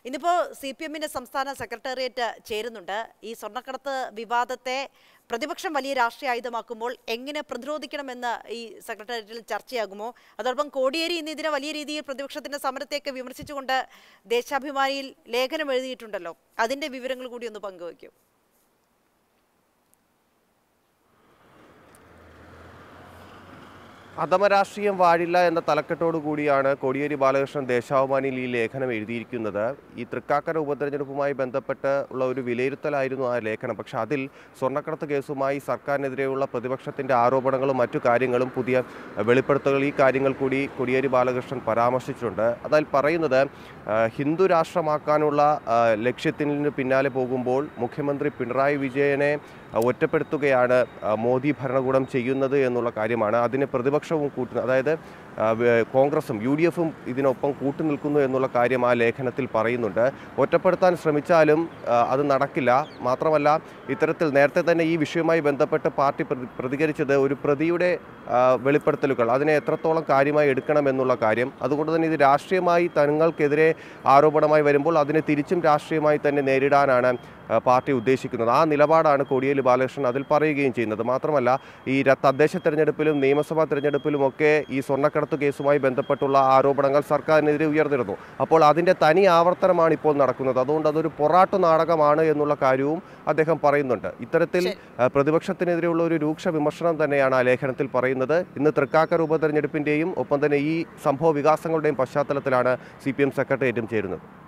ഇന്നിപ്പോൾ C P എമ്മിൻ്റെ സംസ്ഥാന സെക്രട്ടേറിയറ്റ് ചേരുന്നുണ്ട് ഈ സ്വർണ്ണക്കടത്ത് വിവാദത്തെ പ്രതിപക്ഷം വലിയ രാഷ്ട്രീയ ആയുധമാക്കുമ്പോൾ എങ്ങനെ പ്രതിരോധിക്കണമെന്ന് ഈ സെക്രട്ടേറിയറ്റിൽ ചർച്ചയാകുമോ അതോടൊപ്പം കോടിയേരി ഇന്ന് ഇതിനെ വലിയ രീതിയിൽ പ്രതിപക്ഷത്തിന്റെ സമരത്തെയൊക്കെ വിമർശിച്ചുകൊണ്ട് ദേശാഭിമാനിയിൽ ലേഖനം എഴുതിയിട്ടുണ്ടല്ലോ അതിന്റെ വിവരങ്ങൾ കൂടി ഒന്ന് പങ്കുവയ്ക്കൂ അധമരാഷ്ട്രീയം വാഴില്ല എന്ന തലക്കെട്ടോടു കൂടിയാണ് കോടിയേരി ബാലകൃഷ്ണൻ ദേശാഭിമാനിയിൽ ഈ ലേഖനം എഴുതിയിരിക്കുന്നത് ഈ തൃക്കാക്കര ഉപതെരഞ്ഞെടുപ്പുമായി ബന്ധപ്പെട്ട് ഉള്ള ഒരു വിലയിരുത്തലായിരുന്നു ആ ലേഖനം പക്ഷെ അതിൽ സ്വർണ്ണക്കടത്ത് കേസുമായി സർക്കാരിനെതിരെയുള്ള പ്രതിപക്ഷത്തിന്റെ ആരോപണങ്ങളും മറ്റു കാര്യങ്ങളും പുതിയ വെളിപ്പെടുത്തലുകൾ ഈ കാര്യങ്ങൾ കൂടി കോടിയേരി ബാലകൃഷ്ണൻ പരാമർശിച്ചിട്ടുണ്ട് അതിൽ പറയുന്നത് ആ, ഹിന്ദു രാഷ്ട്രമാക്കാനുള്ള ആ, ലക്ഷ്യത്തിന് പിന്നാലെ പോകുമ്പോൾ മുഖ്യമന്ത്രി പിണറായി വിജയനെ ആ, ഒറ്റപ്പെടുത്തുകയാണ് ആ, മോദി ഭരണകൂടം ചെയ്യുന്നത് എന്നുള്ള കാര്യമാണ് അതിന് പ്രതിപക്ഷവും കൂട്ടു അതായത് ആ, വേ- കോൺഗ്രസും യു ഡി എഫും ഇതിനൊപ്പം കൂട്ടുനിൽക്കുന്നു എന്നുള്ള കാര്യം ആ ലേഖനത്തിൽ പറയുന്നുണ്ട് ഒറ്റപ്പെടുത്താൻ ശ്രമിച്ചാലും ആ, അത് നടക്കില്ല മാത്രമല്ല ഇത്തരത്തിൽ നേരത്തെ തന്നെ ഈ വിഷയവുമായി ബന്ധപ്പെട്ട് പാർട്ടി പ്രതി- പ്രതികരിച്ചത് ഒരു പ്രതിയുടെ ആ, വെളിപ്പെടുത്തലുകൾ അതിനെ എത്രത്തോളം കാര്യമായി എടുക്കണമെന്നുള്ള കാര്യം അതുകൊണ്ട് തന്നെ ഇത് രാഷ്ട്രീയമായി തങ്ങൾക്കെതിരെ ആരോപണമായി വരുമ്പോൾ അതിനെ തിരിച്ചും രാഷ്ട്രീയമായി തന്നെ നേരിടാനാണ് ആ, പാർട്ടി ഉദ്ദേശിക്കുന്നത് ആ നിലപാടാണ് കോടിയേരി ബാലകൃഷ്ണൻ അതിൽ പറയുകയും ചെയ്യുന്നത് മാത്രമല്ല ഈ ര- തദ്ദേശ തെരഞ്ഞെടുപ്പിലും നിയമസഭാ തെരഞ്ഞെടുപ്പിലുമൊക്കെ ഈ സ്വർണ്ണക്കടത്ത് കേസുമായി ബന്ധപ്പെട്ടുള്ള ആരോപണങ്ങൾ സർക്കാരിനെതിരെ ഉയർന്നിരുന്നു അപ്പോൾ അതിൻ്റെ തനി ആവർത്തനമാണ് ഇപ്പോൾ നടക്കുന്നത് അതുകൊണ്ട് അതൊരു പൊറാട്ടു നാടകമാണ് എന്നുള്ള കാര്യവും അദ്ദേഹം പറയുന്നുണ്ട് ഇത്തരത്തിൽ ആ, പ്രതിപക്ഷത്തിനെതിരെയുള്ള ഒരു രൂക്ഷ വിമർശനം തന്നെയാണ് ആ ലേഖനത്തിൽ പറയുന്നത് ഇന്ന് തൃക്കാക്കര ഉപതെരഞ്ഞെടുപ്പിൻ്റെയും ഒപ്പം തന്നെ ഈ സംഭവ വികാസങ്ങളുടെയും പശ്ചാത്തലത്തിലാണ് സി പി എം സെക്രട്ടേറിയറ്റും ചേരുന്നത്